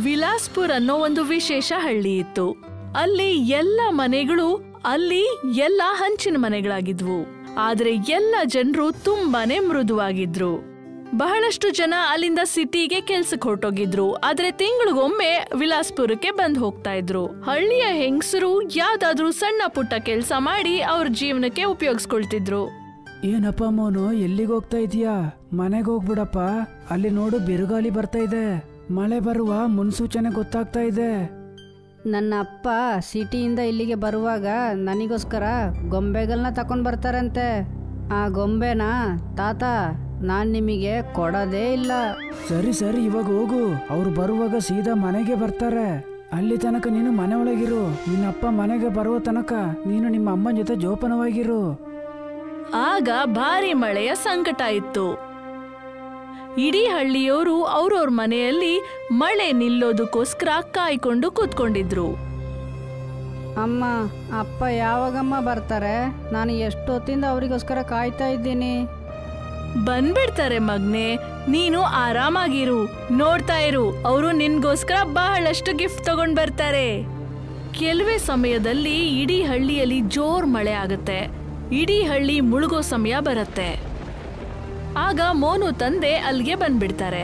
ವಿಲಾಸ್ಪುರ್ ಅನ್ನೋ ಒಂದು ವಿಶೇಷ ಹಳ್ಳಿ ಇತ್ತು ಅಲ್ಲಿ ಎಲ್ಲ ಮನೆಗಳು ಅಲ್ಲಿ ಎಲ್ಲ ಹಂಚಿನ ಮನೆಗಳಾಗಿದ್ವು ಆದ್ರೆ ಎಲ್ಲ ಜನರು ತುಂಬಾನೇ ಮೃದುವಾಗಿದ್ರು ಬಹಳಷ್ಟು ಜನ ಅಲ್ಲಿಂದ ಸಿಟಿಗೆ ಕೆಲ್ಸಕ್ಕೆ ಹೊರಟೋಗಿದ್ರು ಆದ್ರೆ ತಿಂಗಳಿಗೊಮ್ಮೆ ವಿಲಾಸ್ಪುರಕ್ಕೆ ಬಂದ್ ಹೋಗ್ತಾ ಇದ್ರು ಹಳ್ಳಿಯ ಹೆಂಗಸರು ಯಾವ್ದಾದ್ರೂ ಸಣ್ಣ ಪುಟ್ಟ ಕೆಲ್ಸ ಮಾಡಿ ಅವ್ರ ಜೀವನಕ್ಕೆ ಉಪಯೋಗಿಸ್ಕೊಳ್ತಿದ್ರು ಏನಪ್ಪ ಮೋನು ಎಲ್ಲಿಗೆ ಹೋಗ್ತಾ ಇದೀಯಾ ಮನೆಗೆ ಹೋಗ್ಬಿಡಪ್ಪ ಅಲ್ಲಿ ನೋಡು ಬಿರುಗಾಳಿ ಬರ್ತಾ ಇದೆ ಮಳೆ ಬರುವ ಮುನ್ಸೂಚನೆ ಗೊತ್ತಾಗ್ತಾ ಇದೆ ನನ್ನ ಅಪ್ಪ ಸಿಟಿಯಿಂದ ಇಲ್ಲಿಗೆ ಬರುವಾಗ ನನಗೋಸ್ಕರ ಗೊಂಬೆಗಳನ್ನ ತಗೊಂಡು ಬರ್ತಾರಂತೆ ಆ ಗೊಂಬೆನ ತಾತ ನಾನು ನಿಮಗೆ ಕೊಡೋದೇ ಇಲ್ಲ ಸರಿ ಸರಿ ಇವಾಗ ಹೋಗು ಅವ್ರು ಬರುವಾಗ ಸೀದಾ ಮನೆಗೆ ಬರ್ತಾರೆ ಅಲ್ಲಿ ತನಕ ನೀನು ಮನೆ ಒಳಗಿರು ನಿನ್ನ ಅಪ್ಪ ಮನೆಗೆ ಬರುವ ತನಕ ನೀನು ನಿಮ್ಮ ಅಮ್ಮನ ಜೊತೆ ಜೋಪಾನವಾಗಿರು ಆಗ ಭಾರಿ ಮಳೆಯ ಸಂಕಟ ಇತ್ತು ಇಡೀ ಹಳ್ಳಿಯೋರು ಅವ್ರವ್ರ ಮನೆಯಲ್ಲಿ ಮಳೆ ನಿಲ್ಲೋದಕ್ಕೋಸ್ಕರ ಕಾಯ್ಕೊಂಡು ಕೂತ್ಕೊಂಡಿದ್ರು ಅಮ್ಮ ಅಪ್ಪ ಯಾವಾಗಮ್ಮ ಬರ್ತಾರೆ ನಾನು ಎಷ್ಟೊತ್ತಿಂದ ಅವರಿಗೋಸ್ಕರ ಕಾಯ್ತಾ ಇದ್ದೀನಿ ಬಂದ್ಬಿಡ್ತಾರೆ ಮಗ್ನೆ ನೀನು ಆರಾಮಾಗಿರು ನೋಡ್ತಾ ಇರು ಅವರು ನಿನ್ಗೋಸ್ಕರ ಬಹಳಷ್ಟು ಗಿಫ್ಟ್ ತಗೊಂಡ್ ಬರ್ತಾರೆ ಕೆಲವೇ ಸಮಯದಲ್ಲಿ ಇಡೀ ಹಳ್ಳಿಯಲ್ಲಿ ಜೋರ್ ಮಳೆ ಆಗುತ್ತೆ ಇಡೀ ಹಳ್ಳಿ ಮುಳುಗೋ ಸಮಯ ಬರುತ್ತೆ ಆಗ ಮೋನು ತಂದೆ ಅಲ್ಲಿಗೆ ಬಂದ್ಬಿಡ್ತಾರೆ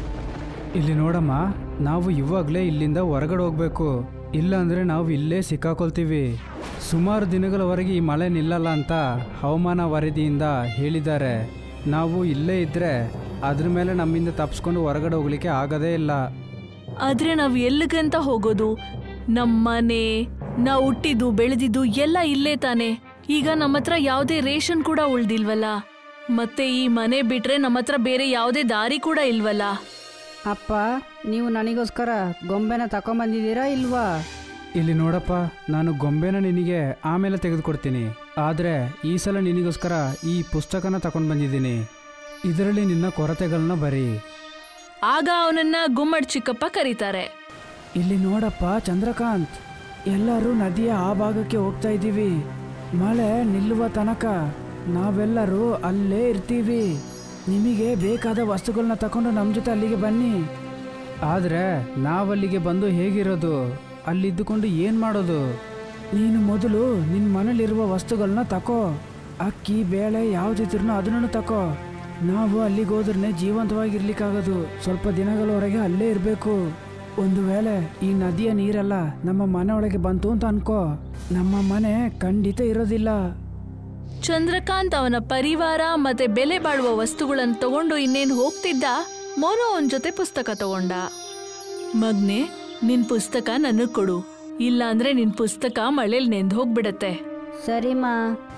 ಇಲ್ಲಿ ನೋಡಮ್ಮ ನಾವು ಇವಾಗಲೇ ಇಲ್ಲಿಂದ ಹೊರಗಡೆ ಹೋಗ್ಬೇಕು ಇಲ್ಲಾಂದ್ರೆ ನಾವು ಇಲ್ಲೇ ಸಿಕ್ಕಾಕೊಳ್ತೀವಿ ಸುಮಾರು ದಿನಗಳವರೆಗೆ ಈ ಮಳೆ ನಿಲ್ಲಲ್ಲ ಅಂತ ಹವಾಮಾನ ವರದಿಯಿಂದ ಹೇಳಿದ್ದಾರೆ ನಾವು ಇಲ್ಲೇ ಇದ್ರೆ ಅದ್ರ ಮೇಲೆ ನಮ್ಮಿಂದ ತಪ್ಪಿಸ್ಕೊಂಡು ಹೊರಗಡೆ ಹೋಗ್ಲಿಕ್ಕೆ ಆಗದೇ ಇಲ್ಲ ಆದ್ರೆ ನಾವ್ ಎಲ್ಲಿಗಂತ ಹೋಗೋದು ನಮ್ ಮನೆ ನಾವ್ ಹುಟ್ಟಿದ್ದು ಬೆಳೆದಿದ್ದು ಎಲ್ಲ ಇಲ್ಲೇ ತಾನೆ ಈಗ ನಮ್ಮ ಹತ್ರ ಯಾವ್ದೇ ರೇಷನ್ ಕೂಡ ಉಳ್ದಿಲ್ವಲ್ಲ ಮತ್ತೆ ಈ ಮನೆ ಬಿಟ್ರೆ ನಮ್ಮ ಹತ್ರ ಬೇರೆ ಯಾವ್ದೇ ದಾರಿ ಕೂಡ ಇಲ್ವಲ್ಲ ಅಪ್ಪ ನೀವು ನನಗೋಸ್ಕರ ಗೊಂಬೆನ ತಗೊಂಬಂದಿದ್ದೀರಾ ಇಲ್ವಾ ಇಲ್ಲಿ ನೋಡಪ್ಪ ನಾನು ಗೊಂಬೆನ ನಿನಗೆ ಆಮೇಲೆ ತೆಗೆದುಕೊಡ್ತೀನಿ ಆದರೆ ಈ ಸಲ ನಿನಗೋಸ್ಕರ ಈ ಪುಸ್ತಕನ ತಗೊಂಡು ಬಂದಿದ್ದೀನಿ ಇದರಲ್ಲಿ ನಿನ್ನ ಕೊರತೆಗಳನ್ನ ಬರೀ ಆಗ ಅವನನ್ನ ಗುಮ್ಮಡ್ ಚಿಕ್ಕಪ್ಪ ಕರೀತಾರೆ ಇಲ್ಲಿ ನೋಡಪ್ಪ ಚಂದ್ರಕಾಂತ್ ಎಲ್ಲರೂ ನದಿಯ ಆ ಭಾಗಕ್ಕೆ ಹೋಗ್ತಾ ಇದ್ದೀವಿ ಮಳೆ ನಿಲ್ಲುವ ತನಕ ನಾವೆಲ್ಲರೂ ಅಲ್ಲೇ ಇರ್ತೀವಿ ನಿಮಗೆ ಬೇಕಾದ ವಸ್ತುಗಳನ್ನ ತಕೊಂಡು ನಮ್ಮ ಜೊತೆ ಅಲ್ಲಿಗೆ ಬನ್ನಿ ಆದರೆ ನಾವಲ್ಲಿಗೆ ಬಂದು ಹೇಗಿರೋದು ಅಲ್ಲಿದ್ದುಕೊಂಡು ಏನು ಮಾಡೋದು ನೀನು ಮೊದಲು ನಿನ್ನ ಮನೇಲಿರುವ ವಸ್ತುಗಳನ್ನ ತಕೋ ಅಕ್ಕಿ ಬೇಳೆ ಯಾವುದಿದ್ರೂ ಅದನ್ನು ತಕೋ ನಾವು ಅಲ್ಲಿಗೆ ಹೋದ್ರೆ ಜೀವಂತವಾಗಿರ್ಲಿಕ್ಕಾಗೋದು ಸ್ವಲ್ಪ ದಿನಗಳವರೆಗೆ ಅಲ್ಲೇ ಇರಬೇಕು ಒಂದು ವೇಳೆ ಈ ನದಿಯ ನೀರೆಲ್ಲ ನಮ್ಮ ಮನೆ ಒಳಗೆ ಬಂತು ಅಂತ ಅನ್ಕೋ ನಮ್ಮ ಮನೆ ಖಂಡಿತ ಇರೋದಿಲ್ಲ ಚಂದ್ರಕಾಂತ್ ಅವನ ಪರಿವಾರ ಮತ್ತೆ ಬೆಲೆ ಬಾಳುವ ವಸ್ತುಗಳನ್ನು ತಗೊಂಡು ಇನ್ನೇನು ಹೋಗ್ತಿದ್ದ ಮೋನು ಅವನ ಜೊತೆ ಪುಸ್ತಕ ತಗೊಂಡ ಮಗ್ನೆ ನಿನ್ ಪುಸ್ತಕ ನನಗ್ ಕೊಡು ಇಲ್ಲ ಅಂದ್ರೆ ನಿನ್ ಪುಸ್ತಕ ಮಳೇಲಿ ನೆಂದ್ ಹೋಗ್ಬಿಡತ್ತೆ ಸರಿಮಾ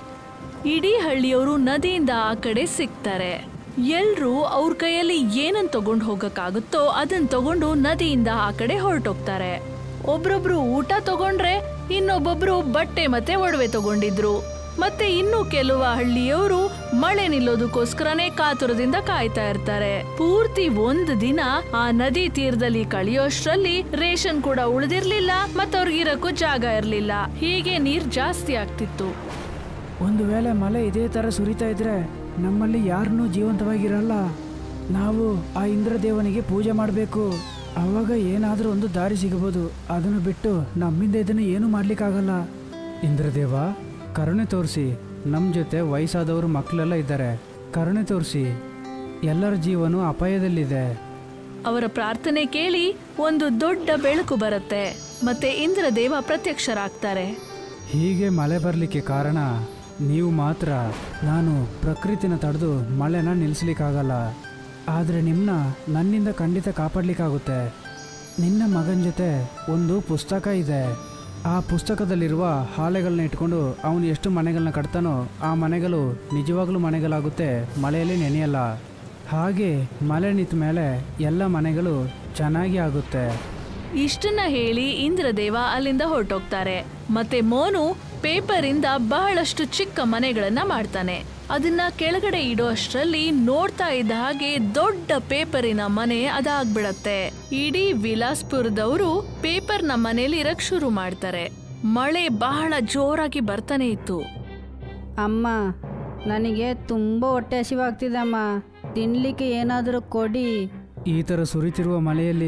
ಇಡೀ ಹಳ್ಳಿಯವರು ನದಿಯಿಂದ ಆ ಕಡೆ ಸಿಗ್ತಾರೆ ಎಲ್ರೂ ಅವ್ರ ಕೈಯಲ್ಲಿ ಏನನ್ ತಗೊಂಡ್ ಹೋಗಕ್ಕಾಗುತ್ತೋ ಅದನ್ ತಗೊಂಡು ನದಿಯಿಂದ ಆ ಕಡೆ ಹೊರಟೋಗ್ತಾರೆ ಒಬ್ರೊಬ್ರು ಊಟ ತಗೊಂಡ್ರೆ ಇನ್ನೊಬ್ಬೊಬ್ರು ಬಟ್ಟೆ ಮತ್ತೆ ಒಡವೆ ತಗೊಂಡಿದ್ರು ಮತ್ತೆ ಇನ್ನು ಕೆಲವು ಹಳ್ಳಿಯವರು ಮಳೆ ನಿಲ್ಲೋದಕ್ಕೋಸ್ಕರನೇ ಕಾತುರದಿಂದ ಕಾಯ್ತಾ ಇರ್ತಾರೆ ಪೂರ್ತಿ ಒಂದು ದಿನ ಆ ನದಿ ತೀರದಲ್ಲಿ ಕಳೆಯೋಷ್ಟ್ರಲ್ಲಿ ರೇಷನ್ ಕೂಡ ಉಳಿದಿರ್ಲಿಲ್ಲ ಮತ್ತವ್ರಿಗಿರಕ್ಕೂ ಜಾಗ ಇರ್ಲಿಲ್ಲ ಹೀಗೆ ನೀರ್ ಜಾಸ್ತಿ ಆಗ್ತಿತ್ತು ಒಂದು ವೇಳೆ ಮಳೆ ಇದೇ ಥರ ಸುರಿತಾ ಇದ್ರೆ ನಮ್ಮಲ್ಲಿ ಯಾರನ್ನೂ ಜೀವಂತವಾಗಿರಲ್ಲ ನಾವು ಆ ಇಂದ್ರದೇವನಿಗೆ ಪೂಜೆ ಮಾಡಬೇಕು ಅವಾಗ ಏನಾದರೂ ಒಂದು ದಾರಿ ಸಿಗಬಹುದು ಅದನ್ನು ಬಿಟ್ಟು ನಮ್ಮಿಂದ ಇದನ್ನು ಏನೂ ಮಾಡ್ಲಿಕ್ಕಾಗಲ್ಲ ಇಂದ್ರದೇವ ಕರುಣೆ ತೋರಿಸಿ ನಮ್ಮ ಜೊತೆ ವಯಸ್ಸಾದವರು ಮಕ್ಕಳೆಲ್ಲ ಇದ್ದಾರೆ ಕರುಣೆ ತೋರಿಸಿ ಎಲ್ಲರ ಜೀವನ ಅಪಾಯದಲ್ಲಿದೆ ಅವರ ಪ್ರಾರ್ಥನೆ ಕೇಳಿ ಒಂದು ದೊಡ್ಡ ಬೆಳಕು ಬರುತ್ತೆ ಮತ್ತೆ ಇಂದ್ರದೇವ ಪ್ರತ್ಯಕ್ಷರಾಗ್ತಾರೆ ಹೀಗೆ ಮಳೆ ಬರಲಿಕ್ಕೆ ಕಾರಣ ನೀವು ಮಾತ್ರ ನಾನು ಪ್ರಕೃತಿನ ತಡೆದು ಮಳೆನ ನಿಲ್ಲಿಸ್ಲಿಕ್ಕಾಗಲ್ಲ ಆದರೆ ನಿಮ್ಮನ್ನ ನನ್ನಿಂದ ಖಂಡಿತ ಕಾಪಾಡಲಿಕ್ಕಾಗುತ್ತೆ ನಿನ್ನ ಮಗನ ಜೊತೆ ಒಂದು ಪುಸ್ತಕ ಇದೆ ಆ ಪುಸ್ತಕದಲ್ಲಿರುವ ಹಾಳೆಗಳನ್ನ ಇಟ್ಕೊಂಡು ಅವನು ಎಷ್ಟು ಮನೆಗಳನ್ನ ಕಟ್ತಾನೋ ಆ ಮನೆಗಳು ನಿಜವಾಗ್ಲೂ ಮನೆಗಳಾಗುತ್ತೆ ಮಳೆಯಲ್ಲಿ ನೆನೆಯಲ್ಲ ಹಾಗೆ ಮಳೆ ನಿಂತ ಮೇಲೆ ಎಲ್ಲ ಮನೆಗಳು ಚೆನ್ನಾಗಿ ಆಗುತ್ತೆ ಇಷ್ಟನ್ನ ಹೇಳಿ ಇಂದ್ರದೇವ ಅಲ್ಲಿಂದ ಹೊರಟೋಗ್ತಾರೆ ಮತ್ತೆ ಮೋನು ಪೇಪರ್ ಇಂದ ಬಹಳಷ್ಟು ಚಿಕ್ಕ ಮನೆಗಳನ್ನ ಮಾಡ್ತಾನೆ ಅದನ್ನ ಕೆಳಗಡೆ ಇಡೋ ಅಷ್ಟ್ರಲ್ಲಿ ನೋಡ್ತಾ ಇದ್ದ ಹಾಗೆ ದೊಡ್ಡ ಪೇಪರಿನ ಮನೆ ಅದಾಗ್ಬಿಡತ್ತೆ ಇಡೀ ವಿಲಾಸ್ಪುರದವರು ಪೇಪರ್ನ ಮನೇಲಿ ಇರಕ್ ಶುರು ಮಾಡ್ತಾರೆ ಮಳೆ ಬಹಳ ಜೋರಾಗಿ ಬರ್ತಾನೆ ಇತ್ತು ಅಮ್ಮ ನನಗೆ ತುಂಬ ಹೊಟ್ಟೆ ಹಸಿವಾಗ್ತಿದೆ ಅಮ್ಮ ತಿನ್ಲಿಕ್ಕೆ ಏನಾದರೂ ಕೊಡಿ ಈ ಥರ ಸುರಿತಿರುವ ಮಳೆಯಲ್ಲಿ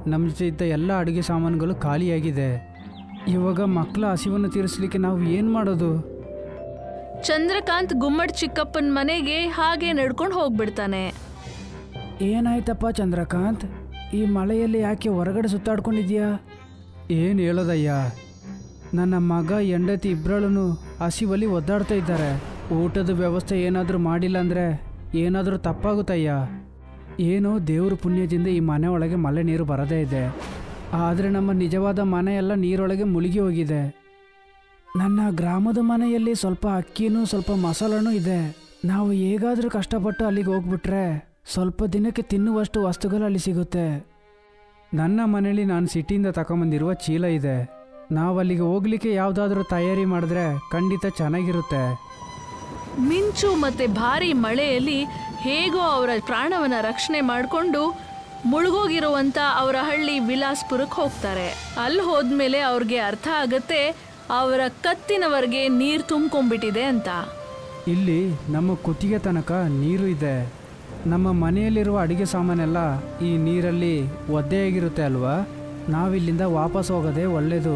ನಮ್ಮ ಜೊತೆ ಇದ್ದ ಎಲ್ಲ ಅಡುಗೆ ಸಾಮಾನುಗಳು ಖಾಲಿಯಾಗಿದೆ ಇವಾಗ ಮಕ್ಕಳ ಹಸಿವನ್ನು ತೀರಿಸಲಿಕ್ಕೆ ನಾವು ಏನು ಮಾಡೋದು ಚಂದ್ರಕಾಂತ್ ಗುಮ್ಮಟ್ ಚಿಕ್ಕಪ್ಪನ ಮನೆಗೆ ಹಾಗೆ ನಡ್ಕೊಂಡು ಹೋಗ್ಬಿಡ್ತಾನೆ ಏನಾಯ್ತಪ್ಪ ಚಂದ್ರಕಾಂತ್ ಈ ಮಳೆಯಲ್ಲಿ ಯಾಕೆ ಹೊರಗಡೆ ಸುತ್ತಾಡ್ಕೊಂಡಿದ್ಯಾ ಏನು ಹೇಳೋದಯ್ಯ ನನ್ನ ಮಗ ಹೆಂಡತಿ ಇಬ್ಬರಲ್ಲೂ ಹಸಿವಲ್ಲಿ ಒದ್ದಾಡ್ತಾ ಇದ್ದಾರೆ ಊಟದ ವ್ಯವಸ್ಥೆ ಏನಾದರೂ ಮಾಡಿಲ್ಲ ಅಂದರೆ ಏನಾದರೂ ತಪ್ಪಾಗುತ್ತಯ್ಯ ಏನೋ ದೇವ್ರ ಪುಣ್ಯದಿಂದ ಈ ಮನೆ ಒಳಗೆ ಮಳೆ ನೀರು ಬರದೇ ಇದೆ ಆದರೆ ನಮ್ಮ ನಿಜವಾದ ಮನೆ ಎಲ್ಲ ನೀರೊಳಗೆ ಮುಳುಗಿ ಹೋಗಿದೆ ನನ್ನ ಗ್ರಾಮದ ಮನೆಯಲ್ಲಿ ಸ್ವಲ್ಪ ಅಕ್ಕಿನೂ ಸ್ವಲ್ಪ ಮಸಾಲನೂ ಇದೆ ನಾವು ಹೇಗಾದರೂ ಕಷ್ಟಪಟ್ಟು ಅಲ್ಲಿಗೆ ಹೋಗ್ಬಿಟ್ರೆ ಸ್ವಲ್ಪ ದಿನಕ್ಕೆ ತಿನ್ನುವಷ್ಟು ವಸ್ತುಗಳು ಅಲ್ಲಿ ಸಿಗುತ್ತೆ ನನ್ನ ಮನೇಲಿ ನಾನು ಸಿಟಿಯಿಂದ ತಗೊಂಬಂದಿರುವ ಚೀಲ ಇದೆ ನಾವು ಅಲ್ಲಿಗೆ ಹೋಗ್ಲಿಕ್ಕೆ ಯಾವುದಾದ್ರೂ ತಯಾರಿ ಮಾಡಿದ್ರೆ ಖಂಡಿತ ಚೆನ್ನಾಗಿರುತ್ತೆ ಮಿಂಚು ಮತ್ತೆ ಭಾರಿ ಮಳೆಯಲ್ಲಿ ಹೇಗೋ ಅವರ ಪ್ರಾಣವನ್ನ ರಕ್ಷಣೆ ಮಾಡಿಕೊಂಡು ಮುಳುಗೋಗಿರುವಂತ ಅವರ ಹಳ್ಳಿ ವಿಲಾಸ್ಪುರಕ್ಕೆ ಹೋಗ್ತಾರೆ ಅಲ್ಲಿ ಹೋದ್ಮೇಲೆ ಅವ್ರಿಗೆ ಅರ್ಥ ಆಗತ್ತೆ ಅವರ ಕತ್ತಿನವರೆಗೆ ನೀರು ತುಂಬ್ಕೊಂಡ್ಬಿಟ್ಟಿದೆ ಅಂತ ಇಲ್ಲಿ ನಮ್ಮ ಕುತ್ತಿಗೆ ತನಕ ನೀರು ಇದೆ ನಮ್ಮ ಮನೆಯಲ್ಲಿರುವ ಅಡಿಗೆ ಸಾಮಾನೆಲ್ಲ ಈ ನೀರಲ್ಲಿ ಒದ್ದೆಯಾಗಿರುತ್ತೆ ಅಲ್ವಾ ನಾವಿಲ್ಲಿಂದ ವಾಪಸ್ ಹೋಗೋದೇ ಒಳ್ಳೆಯದು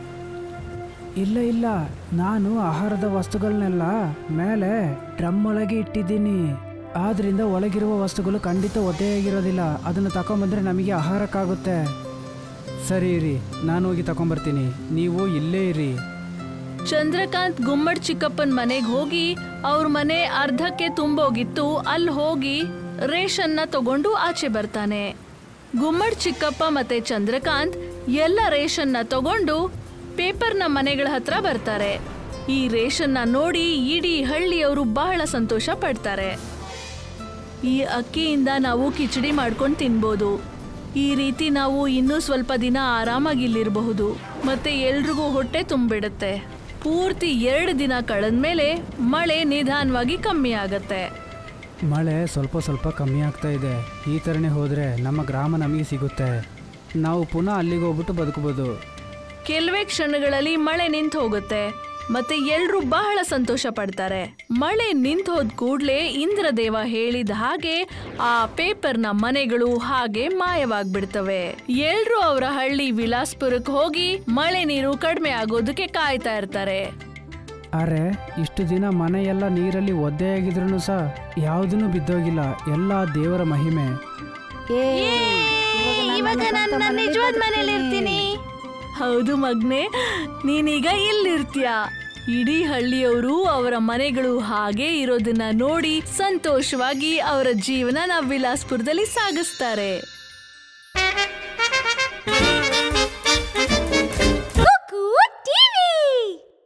ಇಲ್ಲ ಇಲ್ಲ ನಾನು ಆಹಾರದ ವಸ್ತುಗಳನ್ನೆಲ್ಲ ಮೇಲೆ ಡ್ರಮ್ ಒಳಗೆ ಇಟ್ಟಿದ್ದೀನಿ ಆದ್ರಿಂದ ಒಳಗಿರುವ ವಸ್ತುಗಳು ಖಂಡಿತ ಒದ್ದೆಯಾಗಿರೋದಿಲ್ಲ ಅದನ್ನು ತಗೊಂಬಂದ್ರೆ ನಮಗೆ ಆಹಾರಕ್ಕಾಗುತ್ತೆ ಸರಿ ಇರಿ ನಾನು ಹೋಗಿ ತಗೊಂಬರ್ತೀನಿ ನೀವು ಇಲ್ಲೇ ಇರಿ ಚಂದ್ರಕಾಂತ್ ಗುಮ್ಮಡ್ ಚಿಕ್ಕಪ್ಪನ ಮನೆಗೆ ಹೋಗಿ ಅವ್ರ ಮನೆ ಅರ್ಧಕ್ಕೆ ತುಂಬೋಗಿತ್ತು ಅಲ್ಲಿ ಹೋಗಿ ರೇಷನ್ನ ತಗೊಂಡು ಆಚೆ ಬರ್ತಾನೆ ಗುಮ್ಮಡ್ ಚಿಕ್ಕಪ್ಪ ಮತ್ತೆ ಚಂದ್ರಕಾಂತ್ ಎಲ್ಲ ರೇಷನ್ನ ತಗೊಂಡು ಪೇಪರ್ನ ಮನೆಗಳ ಹತ್ರ ಬರ್ತಾರೆ ಈ ರೇಷನ್ನ ನೋಡಿ ಇಡೀ ಹಳ್ಳಿಯವರು ಬಹಳ ಸಂತೋಷ ಪಡ್ತಾರೆ ಈ ಅಕ್ಕಿಯಿಂದ ನಾವು ಕಿಚಡಿ ಮಾಡ್ಕೊಂಡು ತಿನ್ಬೋದು ಈ ರೀತಿ ನಾವು ಇನ್ನೂ ಸ್ವಲ್ಪ ದಿನ ಆರಾಮಾಗಿ ಇಲ್ಲಿರಬಹುದು ಮತ್ತೆ ಎಲ್ರಿಗೂ ಹೊಟ್ಟೆ ತುಂಬಿಡುತ್ತೆ ಪೂರ್ತಿ ಎರಡು ದಿನ ಕಳೆದ್ಮೇಲೆ ಮಳೆ ನಿಧಾನವಾಗಿ ಕಮ್ಮಿ ಆಗತ್ತೆ ಮಳೆ ಸ್ವಲ್ಪ ಸ್ವಲ್ಪ ಕಮ್ಮಿ ಆಗ್ತಾ ಇದೆ ಈ ಥರನೇ ಹೋದರೆ ನಮ್ಮ ಗ್ರಾಮ ನಮಗೆ ಸಿಗುತ್ತೆ ನಾವು ಪುನಃ ಅಲ್ಲಿಗೆ ಹೋಗ್ಬಿಟ್ಟು ಬದುಕಬಹುದು ಕೆಲವೇ ಕ್ಷಣಗಳಲ್ಲಿ ಮಳೆ ನಿಂತು ಹೋಗುತ್ತೆ ಮತ್ತೆ ಎಲ್ರೂ ಬಹಳ ಸಂತೋಷ ಪಡ್ತಾರೆ ಮಳೆ ನಿಂತು ಹೋದ್ ಕೂಡ್ಲೆ ಇಂದ್ರದೇವ ಹೇಳಿದ ಹಾಗೆ ಆ ಪೇಪರ್ನ ಮನೆಗಳು ಹಾಗೆ ಮಾಯವಾಗ್ಬಿಡ್ತವೆ ಎಲ್ರೂ ಅವರ ಹಳ್ಳಿ ವಿಲಾಸ್ಪುರಕ್ಕೆ ಹೋಗಿ ಮಳೆ ನೀರು ಕಡಿಮೆ ಆಗೋದಕ್ಕೆ ಕಾಯ್ತಾ ಇರ್ತಾರೆ ಅರೆ ಇಷ್ಟು ದಿನ ಮನೆ ಎಲ್ಲ ನೀರಲ್ಲಿ ಒದ್ದೆಯಾಗಿದ್ರು ಸಹ ಯಾವುದೂ ಬಿದ್ದೋಗಿಲ್ಲ ಎಲ್ಲ ದೇವರ ಮಹಿಮೆ ಏ ಇವಾಗ ನಾನು ನನ್ನ ನಿಜವಾದ ಮನೇಲಿ ಇರ್ತೀನಿ ಹೌದು ಮಗ್ನೆ ನೀನೀಗ ಇಲ್ಲಿರ್ತೀಯ ಇಡೀ ಹಳ್ಳಿಯವರು ಅವರ ಮನೆಗಳು ಹಾಗೆ ಇರೋದನ್ನ ನೋಡಿ ಸಂತೋಷವಾಗಿ ಅವರ ಜೀವನ ವಿಲಾಸ್ಪುರದಲ್ಲಿ ಸಾಗಿಸ್ತಾರೆ